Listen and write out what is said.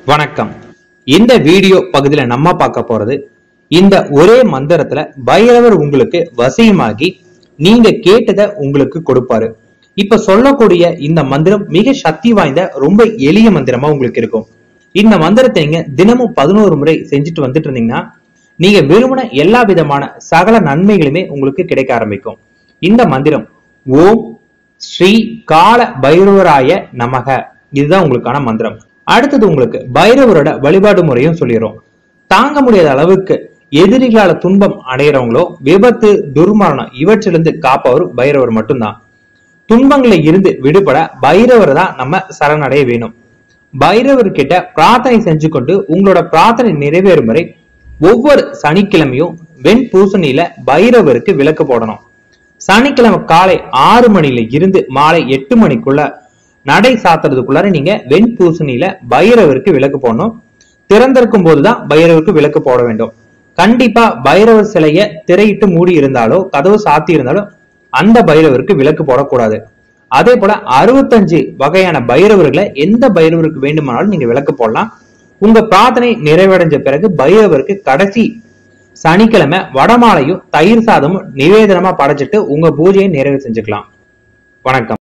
வணக்கம் இந்த வீடியோ பகுதியில நம்ம பார்க்க போறது இந்த ஒரே மந்திரத்துல பைரவர் உங்களுக்கு வசியமாகி நீங்க கேட்டதை உங்களுக்கு கொடுப்பாரு இப்ப சொல்லக்கூடிய இந்த மந்திரம் மிக சக்தி வாய்ந்த ரொம்ப எளிய மந்திரமா உங்களுக்கு இருக்கும் இந்த மந்திரத்தை நீங்க தினமும் பதினோரு முறை செஞ்சுட்டு வந்துட்டு இருந்தீங்கன்னா நீங்க விரும்பின எல்லா விதமான சகல நன்மைகளுமே உங்களுக்கு கிடைக்க ஆரம்பிக்கும் இந்த மந்திரம் ஓம் ஸ்ரீ கால பைரவராய நமக இதுதான் உங்களுக்கான மந்திரம் அடுத்தது உங்களுக்கு பைரவரோட வழிபாடு முறையும் சொல்லிடுறோம் தாங்க முடியாத அளவுக்கு எதிரிகளால துன்பம் அடையிறவங்களோ விபத்து துர்மரணம் இவற்றிலிருந்து காப்பவர் பைரவர் மட்டும்தான் துன்பங்களில் இருந்து விடுபட பைரவர் தான் நம்ம சரணடைய வேணும் பைரவர் கிட்ட பிரார்த்தனை செஞ்சு கொண்டு உங்களோட பிரார்த்தனை நிறைவேறும் வரை ஒவ்வொரு சனிக்கிழமையும் வெண் பூசணியில பைரவருக்கு விளக்கு போடணும் சனிக்கிழமை காலை ஆறு மணில இருந்து மாலை எட்டு மணிக்குள்ள நடை சாத்துறதுக்குள்ளார நீங்க வெண் பூசணியில பைரவருக்கு விளக்கு போடணும் திறந்திருக்கும் போதுதான் பைரவருக்கு விளக்கு போட வேண்டும் கண்டிப்பா பைரவர் சிலைய திரையிட்டு மூடி இருந்தாலோ கதவு சாத்தி இருந்தாலோ அந்த பைரவருக்கு விளக்கு போடக்கூடாது அதே போல அறுபத்தஞ்சு வகையான பைரவர்களை எந்த பைரவருக்கு வேண்டுமானாலும் நீங்க விளக்கு போடலாம் உங்க பிரார்த்தனை நிறைவடைஞ்ச பிறகு பைரவருக்கு கடைசி சனிக்கிழமை வடமாலையும் தயிர் சாதமும் நிவேதனமா படைச்சிட்டு உங்க பூஜையை நிறைவு செஞ்சுக்கலாம் வணக்கம்